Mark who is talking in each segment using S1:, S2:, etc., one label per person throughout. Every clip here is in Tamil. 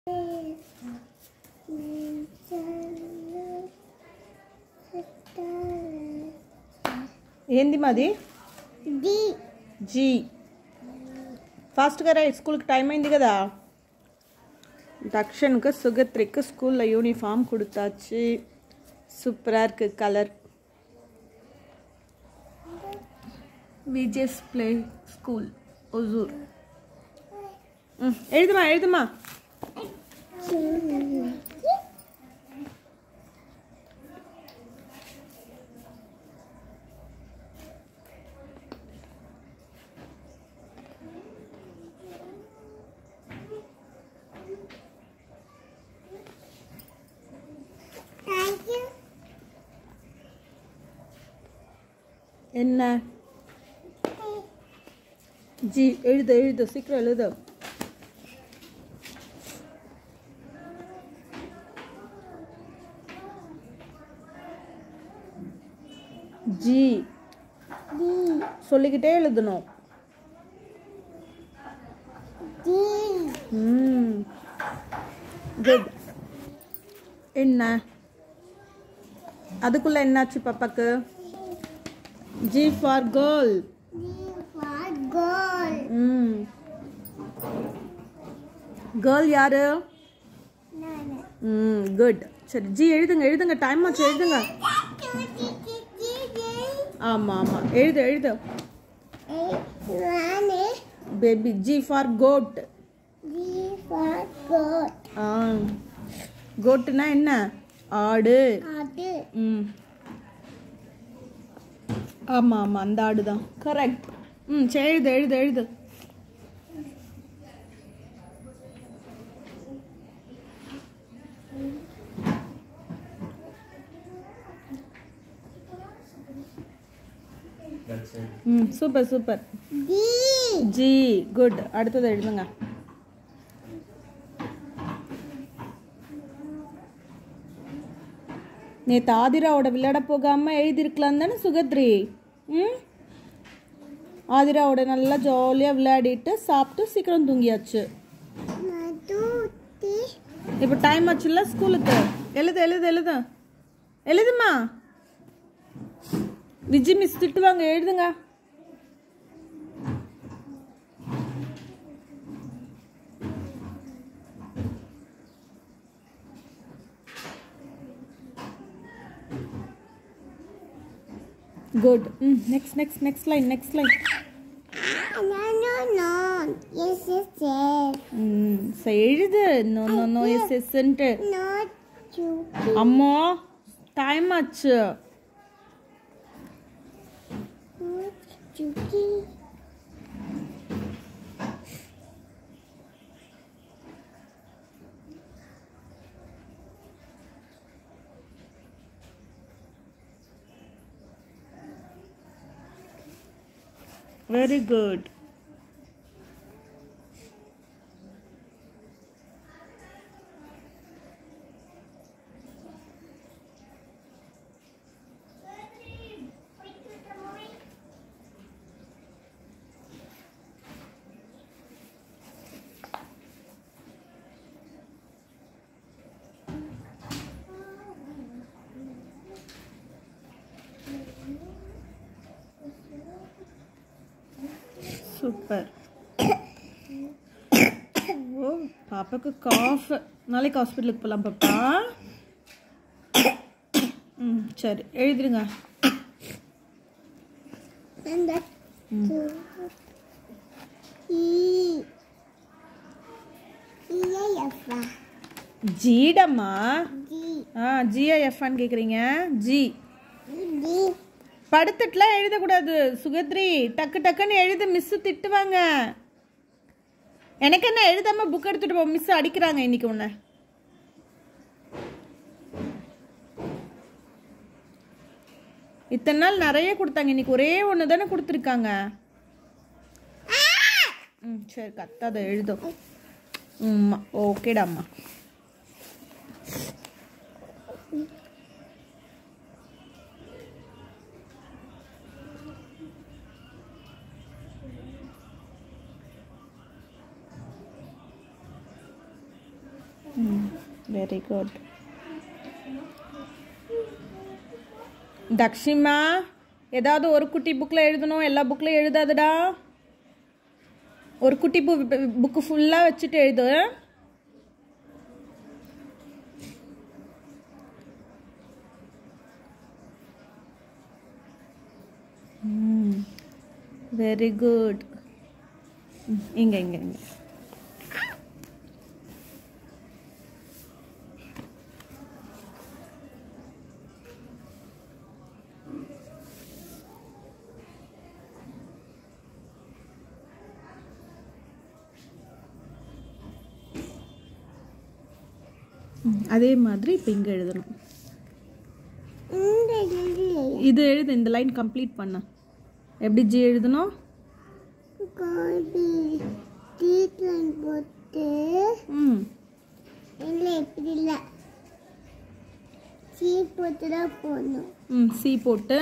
S1: ఏంది మాది
S2: డి
S1: జీ ఫాస్ట్గా రా స్కూల్కి టైం అయింది కదా தக்ஷனுக்கு சுகத்ரிக்கு ஸ்கூலில் யூனிஃபார்ம் கொடுத்தாச்சு சூப்பராக இருக்கு கலர் விஜேஸ் பிளே ஸ்கூல் ஒசூர் ம் எழுதுமா எழுதுமா
S2: தேங்க் யூ
S1: என்ன ஜி எழுது எழுது சீக்கிரம் எழுது ஜி
S2: டி
S1: சொல்லிக்கிட்டே எழுதணும்
S2: டி
S1: ம் குட் என்ன அதுக்குள்ள என்னாச்சு பாப்பாக்கு G for girl
S2: D for goal
S1: ம் கேர்ள் யாரு
S2: நானு
S1: ம் குட் சரி ஜி எழுதுங்க எழுதுங்க டைம் ஆச்சு எழுதுங்க ஆமாம் ஆமாம் எழுது எழுது
S2: நானு
S1: baby G for goat
S2: D for goat
S1: ஆ கோட்டுனா என்ன ஆடு
S2: அது
S1: ம் ஆமாம் ஆமாம் அந்த ஆடு தான் கரெக்ட் ம் சரி எழுது எழுது எழுது ம் super super
S2: D
S1: G good அடுத்தது எழுதுங்க நேற்று ஆதிராவோட விளையாட போகாம எழுதியிருக்கலாம் தானே சுகத்ரி ம் ஆதிராவோட நல்லா ஜாலியாக விளையாடிட்டு சாப்பிட்டு சீக்கிரம் தூங்கியாச்சு
S2: மது டி
S1: இப்போ டைம் ஆச்சுல்ல ஸ்கூலுக்கு எழுது எழுது எழுது எழுதுமா விஜி மிஸ் திட்டுவாங்க எழுதுங்க குட் ம் next next next line next line
S2: No, no, no. Yes, yes, yes.
S1: ம் சரி எழுது நோ நோ நோ எஸ் எஸ்ன்ட்டு
S2: Not Chucky.
S1: அம்மா டைம் ஆச்சு
S2: Not Chucky.
S1: Very good super ஓ பாப்பாக்கு காஃப் நாளைக்கு ஹாஸ்பிட்டலுக்கு போகலாம் பாப்பா ம் சரி எழுதிருங்க
S2: And that two. E. E-A-F.
S1: ஜீடம்மா
S2: G.
S1: ஆ ஜிஐஎஃப்ஆன்னு கேட்குறீங்க ஜி
S2: D.
S1: படுத்துட்டுலாம் எழுதக்கூடாது சுகத்ரி டக்கு டக்குன்னு எழுத மிஸ்ஸு திட்டுவாங்க எனக்கு என்ன எழுதாம புக் எடுத்துட்டு போ மிஸ் அடிக்கிறாங்க இன்னைக்கு உன்னை இத்தனை நாள் நிறைய கொடுத்தாங்க இன்னைக்கு ஒரே ஒன்று தானே கொடுத்துருக்காங்க ம் சரி கத்தாத எழுதும் ம் ஓகேடா அம்மா வெரி குட் தக்ஷிமா ஏதாவது ஒரு குட்டி புக்கில் எழுதணும் எல்லா புக்லையும் எழுதாதடா ஒரு குட்டி பு புக்கு ஃபுல்லாக வச்சுட்டு எழுது வெரி குட் இங்கே இங்கே இங்கே ம், அதே மாதிரி இப்போ இங்கே எழுதணும்
S2: இந்த இதுல
S1: இது எழுது இந்த லைன் கம்ப்ளீட் பண்ண எப்படி ஜி எழுதணும்
S2: கோபி டீட்லைன் போட்டு
S1: ம்
S2: இல்லை இப்படி இல்லை சீ போட்டு தான் போடணும்
S1: ம் சி போட்டு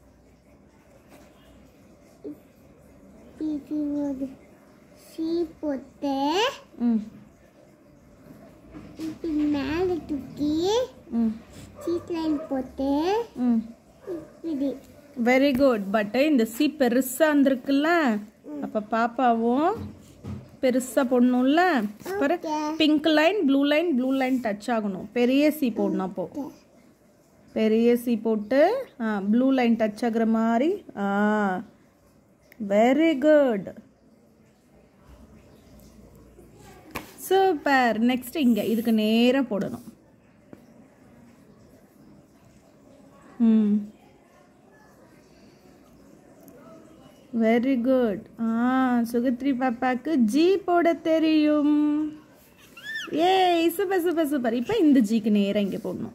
S2: இது ஒரு சீ போட்டு
S1: ம்
S2: இப்படி மேலே தூக்கி
S1: ம்
S2: சீட்லைன் போட்டு
S1: ம்
S2: இப்படி
S1: வெரி குட் பட் இந்த சி பெருசாக இருந்திருக்குல்ல அப்போ பாப்பாவும் பெருசாக போடணும்ல பாரு pink line blue line blue line touch ஆகணும் பெரிய சி போடணும் அப்போ பெரிய சி போட்டு ஆ ப்ளூ லைன் டச் ஆகுற மாதிரி ஆ வெரி குட் சூப்பர் நெக்ஸ்ட் இங்கே இதுக்கு நேராக போடணும் ம் வெரி குட் ஆ சுகத்ரி பாப்பாக்கு ஜி போட தெரியும் ஏய் சூப்பர் சூப்பர் சூப்பர் இப்போ இந்த ஜிக்கு நேராக இங்கே போடணும்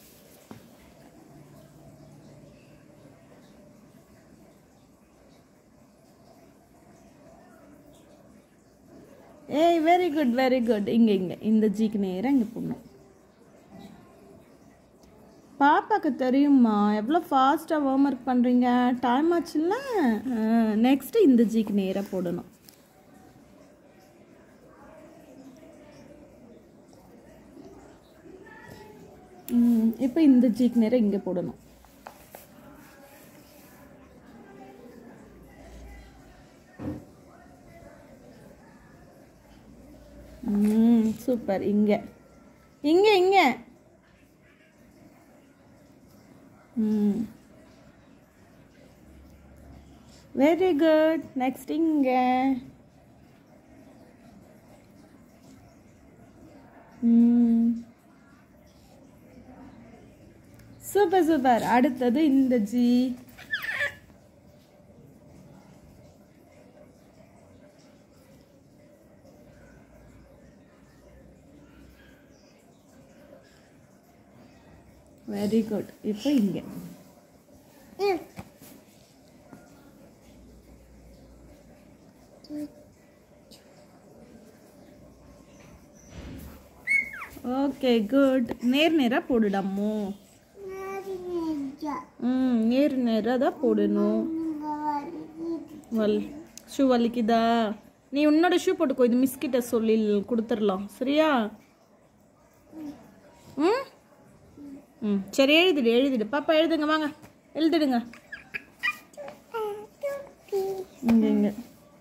S1: ஏய் வெரி குட் வெரி குட் இங்கே இங்கே இந்த ஜிக்கு நேராக இங்கே போடணும் பாப்பாக்கு தெரியுமா எவ்வளோ ஃபாஸ்ட்டாக ஹோம் ஒர்க் பண்ணுறீங்க டைம் ஆச்சுல்ல நெக்ஸ்ட்டு இந்த ஜிக்கு நேராக போடணும் இப்போ இந்த ஜிக்கு நேராக இங்கே போடணும் ம் சூப்பர் இங்கே இங்கே இங்கே ம் வெரி குட் நெக்ஸ்ட் இங்கே ம் சூப்பர் சூப்பர் அடுத்தது இந்த ஜி வெரி குட் இப்போ இங்கே
S2: ம்.
S1: ஓகே குட் நேர் நேராக போடுடாமோ
S2: நாரி நெஞ்சா.
S1: ம் நேர் நேராக தான் போடணும்
S2: இங்க வருது.
S1: வல் ஷூ வலிக்குதா நீ உன்னோட ஷூ போட்டுக்கோ இது மிஸ் கிட்ட சொல்லி கொடுத்துடலாம் சரியா ம் ம் சரி எழுதிடு எழுதிடு பாப்பா எழுதுங்க வாங்க எழுதிடுங்க
S2: தூக்கி.
S1: இங்க இங்க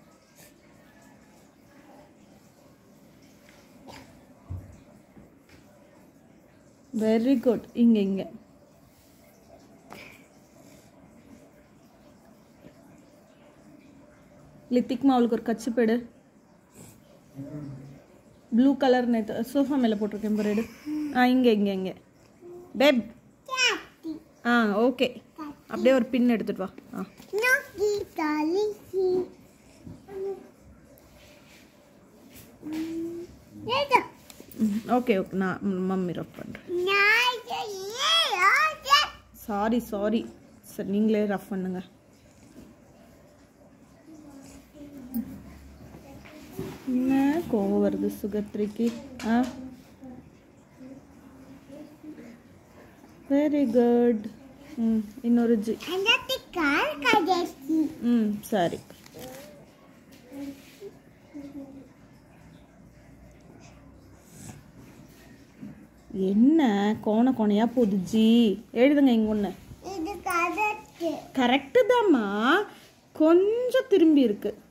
S1: வெரி குட் இங்க இங்க லித்திக்மா அவளுக்கு ஒரு கச்சி போடு ப்ளூ கலர் நேற்று சோஃபா மேலே போட்டிருக்கேன் பாரு எடு ஆ இங்கே இங்கே இங்கே பேப்
S2: சாத்தி.
S1: ஆ ஓகே அப்படியே ஒரு பின் எடுத்துட்டு வா ஆ
S2: நோக்கி தாலிசி. ம். ஏதோ.
S1: ஓகே ஓகே நான் மம்மி ரஃப் பண்ணுறேன்
S2: நாய்க்கு ஏ
S1: சாரி சாரி சரி நீங்களே ரஃப் பண்ணுங்க என்ன கோவம் வருது சுகத்ரிக்கு ஆ வெரி குட் ம் இன்னொரு ஜி
S2: அந்த கால் கடைசி
S1: ம் சரி என்ன கோண கோணையா போகுது ஜி எழுதுங்க இங்க ஒன்று
S2: இது கரெக்ட்
S1: கரெக்டு தாம்மா கொஞ்சம் திரும்பி இருக்கு